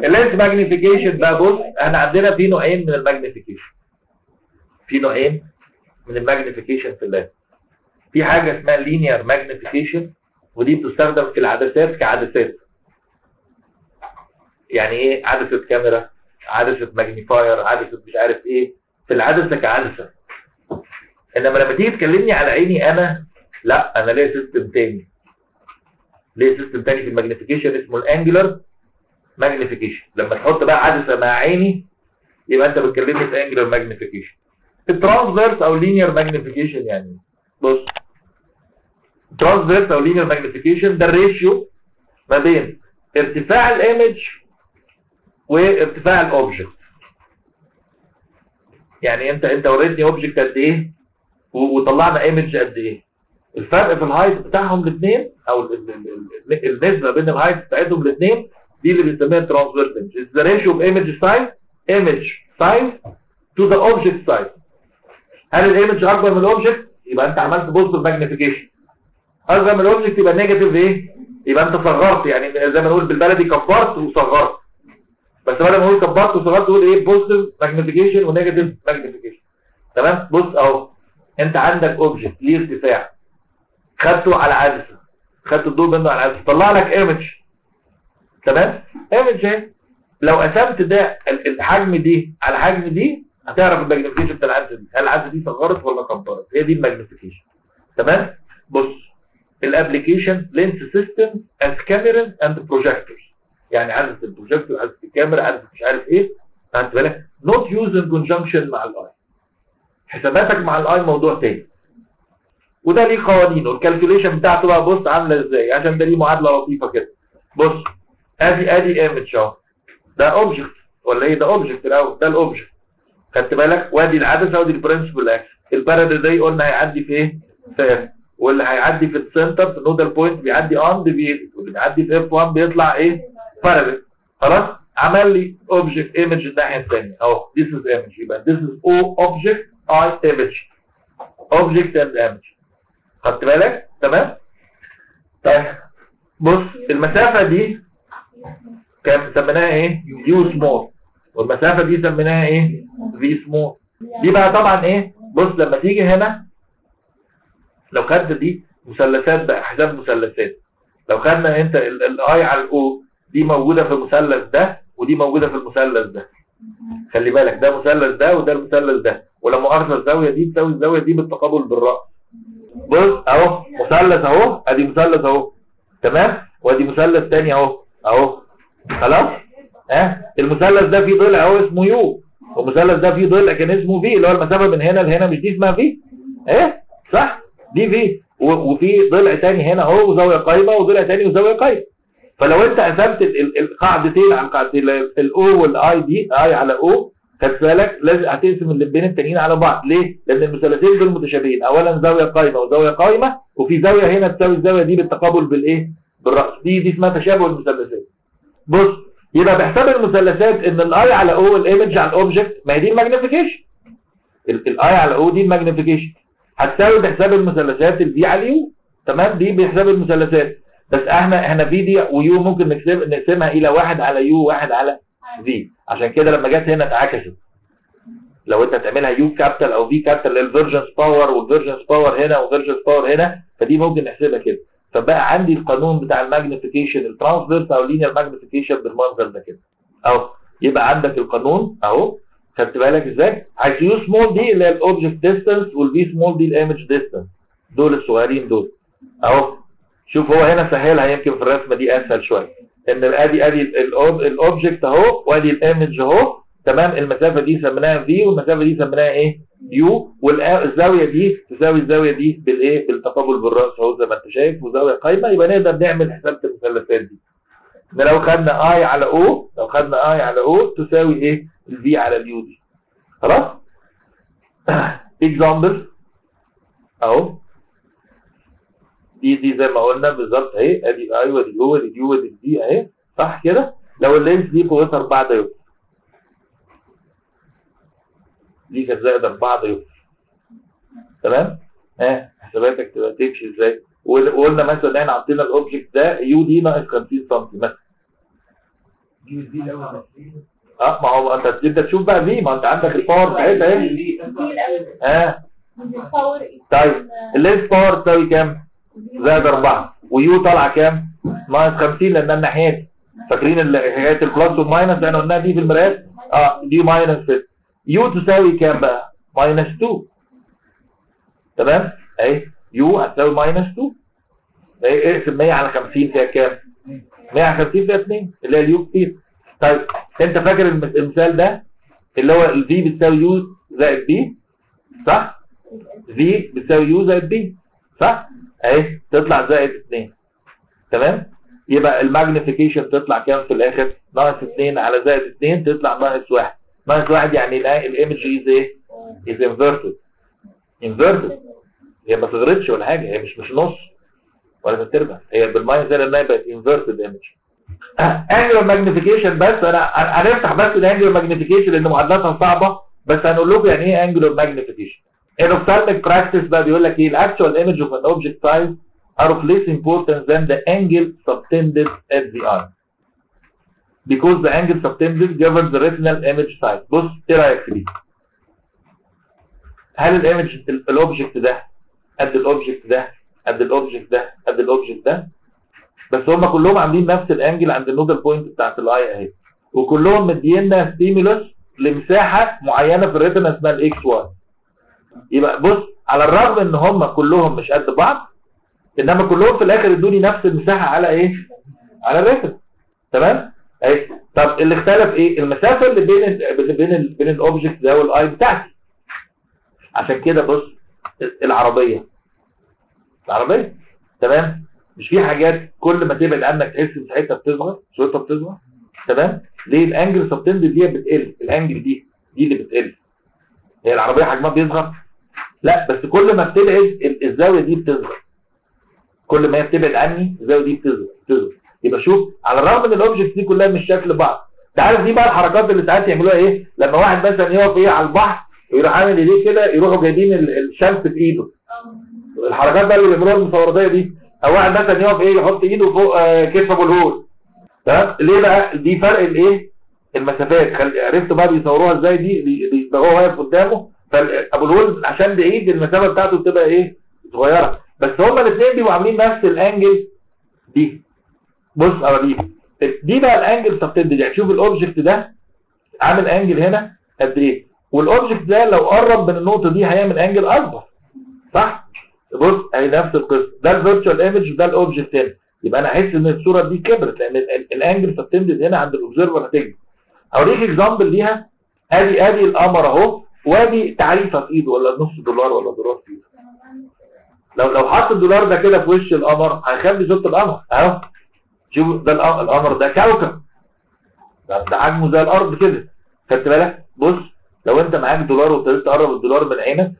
اللينس ماجنيفيكيشن بقى بص احنا عندنا في نوعين من الماجنيفيكيشن في نوعين من الماجنيفيكيشن في اللينس في حاجه اسمها لينير ماجنيفيكيشن ودي بتستخدم في العدسات كعدسات يعني ايه عدسه كاميرا عدسه ماجنيفاير عدسه مش عارف ايه في العدسه كعدسه انما لما تيجي تكلمني على عيني انا لا انا ليا سيستم تاني ليه سيستم تاني في الماجنيفيكيشن اسمه الانجلر ماجنيفيكيشن لما تحط بقى عدسه مع عيني يبقى انت بتكلمني في انجلر ماجنيفيكيشن الترانسفيرس او لينير ماجنيفيكيشن يعني بص ترانسفيرس او لينير ماجنيفيكيشن ده الريشيو ما بين ارتفاع الايمج وارتفاع الاوبجكت يعني انت انت وريتني اوبجكت قد ايه و- وطلعنا ايمج قد ايه الفرق في الهايت بتاعهم الاثنين او ال- ال- ال- النسبه بين الهايت بتاعتهم الاثنين دي اللي بنسميها ترانسفيرس ايمج ذا ريشيو اوف ايمج سايز ايمج سايز تو ذا اوبجكت سايز هل الايمج اكبر من الاوبجكت يبقى انت عملت بوزيتيف ماجنيفيكيشن اصغر من الاوبجكت يبقى نيجاتيف ايه يبقى انت صغرت يعني زي ما نقول بالبلدي كبرت وصغرت بس بدل ما نقول كبرت وصغرت تقول ايه بوزيتيف ماجنيفيكيشن ونيجاتيف ماجنيفيكيشن تمام بص اهو انت عندك اوبجكت ليه ارتفاع خدته على عدسه خدت الضوء منه على عدسه طلع لك ايمج تمام ايمج اهي لو قسمت ده ال- الحجم دي على حجم دي هتعرف الماجنيفيكيشن بتاع العدسه دي هل العدسه دي صغرت ولا كبرت هي دي الماجنيفيكيشن تمام بص الابلكيشن لينس سيستم اند كاميرا اند بروجيكتورز يعني عدسه البروجيكتور عدسه الكاميرا عدسه مش عارف ايه خدت بالك نوت يوز ان كونجنكشن مع الاي حساباتك مع الاي موضوع تاني وده ليه قوانين والكالكوليشن بتاعته بقى بص عامله ازاي عشان ده ليه معادله لطيفه كده بص ادي ادي ايمج اهو ده اوبجكت ولا ايه ده اوبجكت الاول ده الاوبجكت خدت بالك وادي العدسه وادي البرنسبل اكس البارادل ده قلنا هيعدي في ايه في اف واللي هيعدي في السنتر في النودال بوينت بيعدي اند بي واللي بيعدي في اف 1 بيطلع ايه بارادل خلاص عمل لي اوبجكت ايمج الناحيه الثانيه اهو this is image يبقى this is O object I image object and image خدت بالك تمام طيب بص المسافه دي كان سميناها ايه يو سمول والمسافه دي سميناها ايه في سمول دي بقى طبعا ايه بص لما تيجي هنا لو خدت دي مثلثات بقى حساب مثلثات لو خدنا انت الاي على الاو دي موجوده في المثلث ده ودي موجوده في المثلث ده خلي بالك ده مثلث ده وده المثلث ده ولما مؤاخذه الزاويه دي تساوي الزاويه دي بالتقابل بالراس بص اهو مثلث اهو ادي مثلث اهو تمام وادي مثلث تاني اهو اهو خلاص ها المثلث ده فيه ضلع اهو اسمه يو والمثلث ده فيه ضلع كان اسمه في اللي هو المسافه من هنا لهنا مش دي اسمها في ايه صح دي في و- وفي ضلع تاني هنا اهو وزاويه قايمه وضلع تاني وزاويه قايمه فلو انت قسمت ال- ال- القاعدتين على القاعدتين الاو والاي دي اي على او خد بالك لازم هتقسم اللبين التانيين على بعض ليه؟ لان المثلثين دول متشابهين اولا زاويه قايمه وزاويه قايمه وفي زاويه هنا تساوي الزاويه دي بالتقابل بالايه؟ بالراس دي دي اسمها تشابه المثلثات بص يبقى بحساب المثلثات ان الاي على او الايمج على الاوبجكت ما هي دي الماجنيفيكيشن الاي على او دي الماجنيفيكيشن هتساوي بحساب المثلثات الفي على اليو تمام دي بحساب المثلثات بس احنا احنا في دي ويو ممكن نقسم نقسمها الى واحد على يو واحد على في عشان كده لما جت هنا اتعكست لو انت تعملها يو كابيتال او في كابيتال للفيرجنس باور والفيرجنس باور هنا والفيرجنس باور هنا فدي ممكن نحسبها كده فبقى عندي القانون بتاع الماجنيفيكيشن الترانسفيرس او لينير ماجنيفيكيشن بالمنظر ده كده اهو يبقى عندك القانون اهو خدت بالك ازاي عايز يو سمول دي اللي هي الاوبجكت ديستانس والفي سمول دي الايمج ديستانس دول الصغيرين دول اهو شوف هو هنا سهلها يمكن في الرسمه دي اسهل شويه ان ادي ادي الاوبجكت اهو وادي الايمج اهو تمام المسافه دي سميناها في والمسافه دي سميناها ايه يو والزاويه دي تساوي الزاويه دي بالايه بالتقابل بالراس اهو زي ما انت شايف وزاويه قايمه يبقى نقدر نعمل حساب المثلثات دي إن لو خدنا اي على او لو خدنا اي على او تساوي ايه الفي على اليو دي خلاص اكزامبل اهو دي دي زي ما قلنا بالظبط اهي ادي اي وادي او وادي يو وادي دي اهي صح كده لو اللينس دي قوتها 4 دايوب دي كانت زائد 4 دايوب تمام ها حساباتك تبقى تمشي ازاي وقل- وقلنا مثلا احنا عطينا الاوبجكت ده يو دي ناقص 50 سم مثلا اه ما هو انت انت تشوف بقى في ما انت عندك الباور بتاعتها اهي دي الاول اه بنتصور طيب اللينس باور تساوي كام؟ زائد 4 ويو طالعه كام؟ ناقص 50 لانها الناحيات فاكرين ال- حكايه البلس والماينس احنا قلناها دي في المرايات اه دي ماينس 6 يو تساوي كام بقى؟ ماينس 2 تمام؟ اهي يو هتساوي ماينس 2 اهي اقسم 100 على 50 فيها كام؟ 100 على 50 فيها 2 اللي هي اليو كتير طيب انت فاكر الم- المثال ده اللي هو الفي بتساوي يو زائد بي صح؟ في بتساوي يو زائد بي صح؟ اهي تطلع زائد 2 تمام؟ يبقى الماجنيفيكيشن تطلع كام في الاخر؟ ناقص 2 على زائد 2 تطلع ناقص 1 ناقص 1 يعني الايمج از ايه؟ از انفيرتد انفيرتد هي ما صغرتش ولا حاجه هي مش مش نص ولا ثلاث ارباع هي بالماينس زي لانها بقت انفيرتد ايمج انجلر ماجنيفيكيشن بس انا أنا- هنفتح بس الانجلر ماجنيفيكيشن لان معادلاتها صعبه بس هنقول لكم يعني ايه انجلر ماجنيفيكيشن in ophthalmic practice بقى بيقول لك ايه الاكتوال image of an object size are of less importance than the angle subtended at the eye because the angle subtended governs the retinal image size بص ايه رايك في دي هل الايمج الاوبجكت ده قد الاوبجكت ده قد الاوبجكت ده قد الاوبجكت ده بس هم كلهم عاملين نفس الانجل عند النودال بوينت بتاعت الاي اهي وكلهم مدينا ستيمولس لمساحه معينه في الريتنا اسمها الاكس واي يبقى بص على الرغم ان هم كلهم مش قد بعض انما كلهم في الاخر ادوني نفس المساحه على ايه على الريتنا تمام اهي طب اللي اختلف ايه المسافه اللي بين ال اللي بين ال بين الاوبجكت ده والاي بتاعتي عشان كده بص العربيه العربيه تمام مش في حاجات كل ما تبعد عنك تحس مساحتها بتصغر صورتها بتصغر تمام ليه الانجل سبتند دي بتقل الانجل دي دي اللي بتقل هي العربيه حجمها بيصغر لا بس كل ما بتبعد ال- الزاويه دي بتصغر كل ما هي بتبعد عني الزاويه دي بتصغر بتصغر يبقى شوف على الرغم ان الاوبجكت دي كلها مش شكل بعض انت عارف دي بقى الحركات اللي ساعات يعملوها ايه لما واحد مثلا يقف ايه على البحر ويروح عامل ايديه كده يروحوا جايبين ال- الشمس في ايده الحركات بقى اللي بيعملوها المستورديه دي او واحد مثلا يقف ايه يحط ايده فوق آه، كتف ابو الهول تمام ليه بقى دي فرق الايه المسافات خل... عرفت بقى بيصوروها ازاي دي بي- بي- ده هو واقف قدامه فابو الهول عشان بعيد المسافه بتاعته بتبقى ايه صغيره بس هما الاثنين بيبقوا عاملين نفس الانجل دي بص اوريك دي بقى الانجل سبتند يعني شوف الاوبجكت ده عامل انجل هنا قد ايه والاوبجكت ده لو قرب من النقطه دي هيعمل انجل اكبر صح بص اهي نفس القصه ده الفيرتشوال ايمج وده الاوبجكت هنا يبقى انا احس ان الصوره دي كبرت لان ال- ال- الانجل سبتندد هنا عند الاوبزرفر هتكبر اوريك اكزامبل ليها ادي ادي القمر اهو وادي تعريفه في ايده ولا نص دولار ولا دولار في ايده لو لو حط الدولار ده كده في وش القمر هيخلي صوره القمر اهو شوف ده الق- القمر ده كوكب ده ده حجمه زي الارض كده خدت بالك بص لو انت معاك دولار وابتديت تقرب الدولار من عينك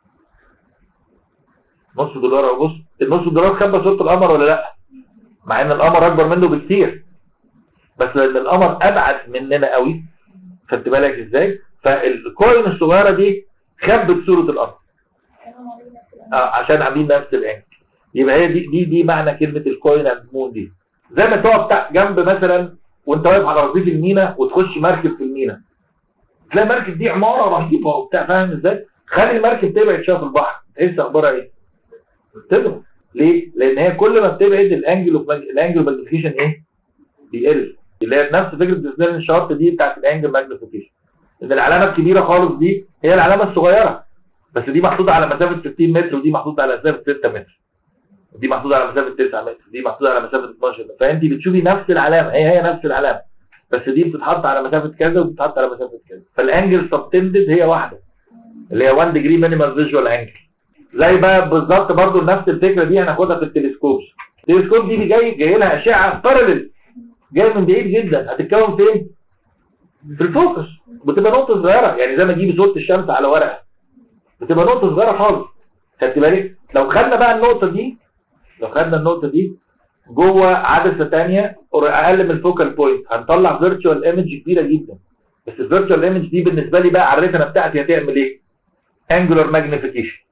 نص دولار اهو بص النص دولار خبى صوره القمر ولا لا مع ان القمر اكبر منه بكتير بس لان القمر ابعد مننا قوي خدت بالك ازاي فالكوين الصغيره دي خبت صوره القمر آه عشان عاملين نفس الانجل يبقى هي دي دي دي معنى كلمه الكوين اند مون دي زي ما تقف تحت جنب مثلا وانت واقف على رصيف المينا وتخش مركب في المينا تلاقي المركب دي عماره رهيبه وبتاع فاهم ازاي خلي المركب تبعد شويه في البحر تحس اخبارها ايه تبعد ليه لان هي كل ما بتبعد الانجل اوف الانجل ماجنيفيكيشن ايه بيقل اللي هي نفس فكره السنين الشارت دي بتاعت الانجل ماجنيفيكيشن ان العلامه الكبيره خالص دي هي العلامه الصغيره بس دي محطوطه على مسافه 60 متر ودي محطوطه على مسافه 6 متر دي محطوطه على مسافه 9 متر دي محطوطه على مسافه 12 متر فانت بتشوفي نفس العلامه هي هي نفس العلامه بس دي بتتحط على مسافه كذا وبتتحط على مسافه كذا فالانجل سبتندد هي واحده اللي هي 1 ديجري مينيمال فيجوال انجل زي بقى بالظبط برضو نفس الفكره دي هناخدها في التلسكوب التلسكوب دي جاي جاي لها اشعه بارلل جاي من بعيد جدا هتتكون فين في الفوكس بتبقى نقطه صغيره يعني زي ما تجيبي صوره الشمس على ورقه بتبقى نقطه صغيره خالص خدت بالك لو خدنا بقى النقطه دي لو خدنا النقطه دي جوه عدسه ثانيه اقل من الفوكال بوينت هنطلع فيرتشوال ايمج كبيره جدا بس الفيرتشوال ايمج دي بالنسبه لي بقى على الريتنا بتاعتي هتعمل ايه انجولار ماجنيفيكيشن